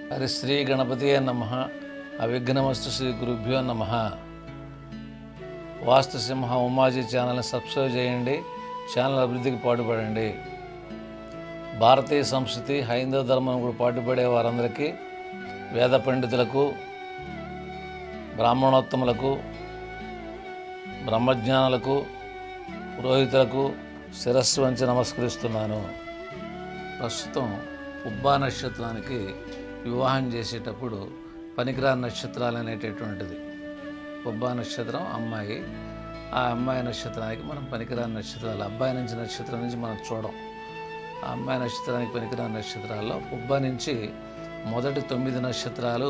హరి శ్రీ గణపతియే నమ అవిఘ్నమస్తు శ్రీ గురుభ్యో నమ వాస్తు సింహ ఉమాజీ ఛానల్ని సబ్స్క్రైబ్ చేయండి ఛానల్ అభివృద్ధికి పాటుపడండి భారతీయ సంస్కృతి హైందవ ధర్మం కూడా పాటుపడే వారందరికీ వేద పండితులకు బ్రాహ్మణోత్తములకు బ్రహ్మజ్ఞానులకు పురోహితులకు శిరస్సు వంచి నమస్కరిస్తున్నాను ప్రస్తుతం ఉబ్బా నక్షత్రానికి వివాహం చేసేటప్పుడు పనికిరాని నక్షత్రాలు అనేటటువంటిది ఉబ్బా నక్షత్రం అమ్మాయి ఆ అమ్మాయి నక్షత్రానికి మనం పనికిరాని నక్షత్రాలు అబ్బాయి నుంచి నక్షత్రం నుంచి మనం చూడం ఆ అమ్మాయి నక్షత్రానికి పనికిరాని నక్షత్రాల్లో ఉబ్బా నుంచి మొదటి తొమ్మిది నక్షత్రాలు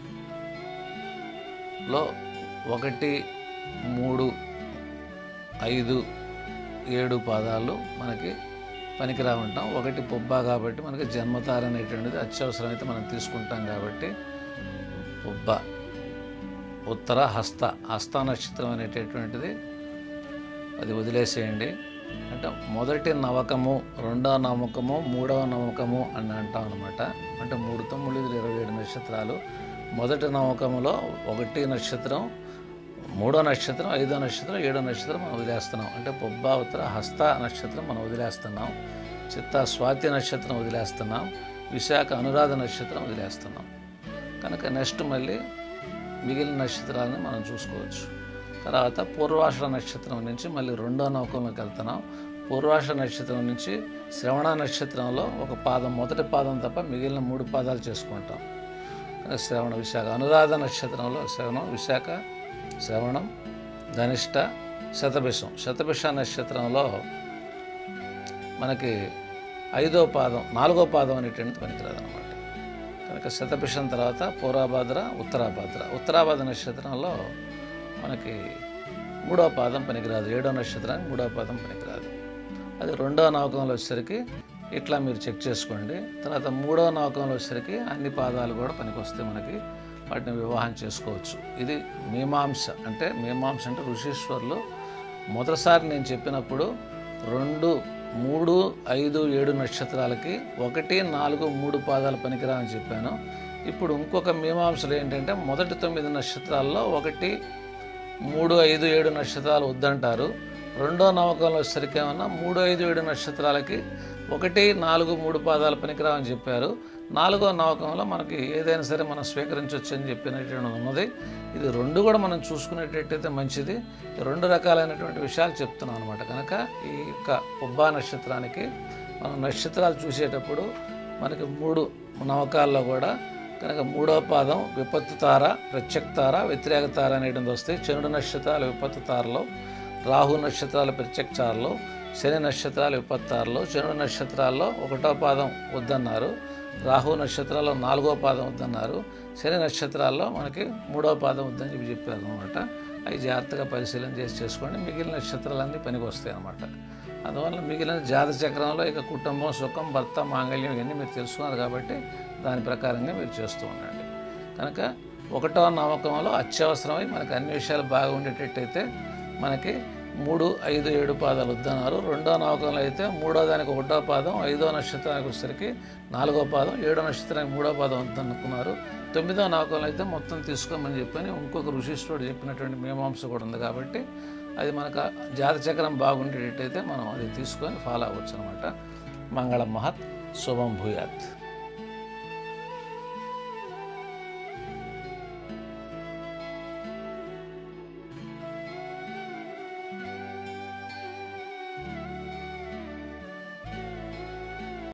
లో ఒకటి మూడు ఐదు ఏడు పాదాలు మనకి పనికిరా ఉంటాం ఒకటి పొబ్బా కాబట్టి మనకి జన్మతార అనేటువంటిది అత్యవసరం అయితే మనం తీసుకుంటాం కాబట్టి పొబ్బ ఉత్తర హస్త హస్త నక్షత్రం అనేటటువంటిది అది వదిలేసేయండి అంటే మొదటి నవకము రెండవ నమ్మకము మూడవ నమ్మకము అని అంటాం అనమాట అంటే మూడు తొమ్మిది ఇరవై ఏడు నక్షత్రాలు మొదటి నమ్మకములో ఒకటి నక్షత్రం మూడో నక్షత్రం ఐదో నక్షత్రం ఏడో నక్షత్రం మనం వదిలేస్తున్నాం అంటే పొబ్బా ఉత్తర హస్త నక్షత్రం మనం వదిలేస్తున్నాం చిత్త స్వాతి నక్షత్రం వదిలేస్తున్నాం విశాఖ అనురాధ నక్షత్రం వదిలేస్తున్నాం కనుక నెక్స్ట్ మళ్ళీ మిగిలిన నక్షత్రాలను మనం చూసుకోవచ్చు తర్వాత పూర్వాష నక్షత్రం నుంచి మళ్ళీ రెండో నౌకంలోకి వెళ్తున్నాం పూర్వాష నక్షత్రం నుంచి శ్రవణ నక్షత్రంలో ఒక పాదం మొదటి పాదం తప్ప మిగిలిన మూడు పాదాలు చేసుకుంటాం కనుక శ్రవణ విశాఖ అనురాధ నక్షత్రంలో శ్రవణం విశాఖ శ్రవణం ధనిష్ట శతభిషం శతభిష నక్షత్రంలో మనకి ఐదో పాదం నాలుగో పాదం అనేటువంటిది పనికిరాదు అనమాట కనుక శతభిషం తర్వాత పూర్వభాద్ర ఉత్తరాభాద్ర ఉత్తరాభాద్ర నక్షత్రంలో మనకి మూడో పాదం పనికిరాదు ఏడో నక్షత్రానికి మూడో పాదం పనికిరాదు అది రెండో నవకంలో వచ్చేసరికి ఇట్లా మీరు చెక్ చేసుకోండి తర్వాత మూడో నవకంలో వచ్చేసరికి అన్ని పాదాలు కూడా పనికొస్తాయి మనకి వాటిని వివాహం చేసుకోవచ్చు ఇది మీమాంస అంటే మీమాంస అంటే ఋషీశ్వర్లు మొదటిసారి నేను చెప్పినప్పుడు రెండు మూడు ఐదు ఏడు నక్షత్రాలకి ఒకటి నాలుగు మూడు పాదాలు పనికిరాని చెప్పాను ఇప్పుడు ఇంకొక మీమాంసలు ఏంటంటే మొదటి తొమ్మిది నక్షత్రాల్లో ఒకటి మూడు ఐదు ఏడు నక్షత్రాలు వద్దంటారు రెండో నమ్మకంలో వచ్చేసరికి ఏమన్నా మూడు ఐదు ఏడు నక్షత్రాలకి ఒకటి నాలుగు మూడు పాదాలు పనికిరావని చెప్పారు నాలుగో నమ్మకంలో మనకి ఏదైనా సరే మనం స్వీకరించవచ్చు అని చెప్పినటువంటి ఉన్నది ఇది రెండు కూడా మనం చూసుకునేటట్టయితే మంచిది ఈ రెండు రకాలైనటువంటి విషయాలు చెప్తున్నాం అనమాట కనుక ఈ యొక్క ఉబ్బా నక్షత్రానికి మనం నక్షత్రాలు చూసేటప్పుడు మనకి మూడు నవకాల్లో కూడా కనుక మూడో పాదం విపత్తు తార ప్రత్యక్ తార వ్యతిరేక తార అనేటువంటి వస్తాయి చంద్రుడు నక్షత్రాలు విపత్తు తారలో రాహు నక్షత్రాల ప్రత్యక్ తారలో శని నక్షత్రాలు విపత్తు తారలో చంద్రుడు నక్షత్రాల్లో ఒకటో పాదం వద్దన్నారు రాహు నక్షత్రాల్లో నాలుగో పాదం వద్దన్నారు శని నక్షత్రాల్లో మనకి మూడో పాదం వద్దని చెప్పి చెప్పారు అనమాట అవి జాగ్రత్తగా పరిశీలన చేసి చేసుకోండి మిగిలిన నక్షత్రాలన్నీ పనికి వస్తాయి అన్నమాట అందువల్ల మిగిలిన జాత చక్రంలో ఇక కుటుంబం సుఖం భర్త మాంగళ్యం ఇవన్నీ మీరు తెలుసుకున్నారు కాబట్టి దాని ప్రకారంగా మీరు చేస్తూ ఉండండి కనుక ఒకటో నమ్మకంలో అత్యవసరమై మనకి అన్ని విషయాలు బాగా ఉండేటట్టయితే మనకి మూడు ఐదు ఏడు పాదాలు వద్దన్నారు రెండో నమ్మకంలో అయితే మూడో దానికి ఒకటో పాదం ఐదో నక్షత్రానికి వచ్చేసరికి నాలుగో పాదం ఏడో నక్షత్రానికి మూడో పాదం వద్దనుకున్నారు తొమ్మిదో నమ్మకంలో అయితే మొత్తం తీసుకోమని చెప్పని ఇంకొక ఋషిష్ఠుడు చెప్పినటువంటి మీమాంస కూడా ఉంది కాబట్టి అది మనకు జాత చక్రం బాగుండేటట్టయితే మనం అది తీసుకొని ఫాలో అవ్వచ్చు అనమాట మంగళం మహత్ శుభం భూయాత్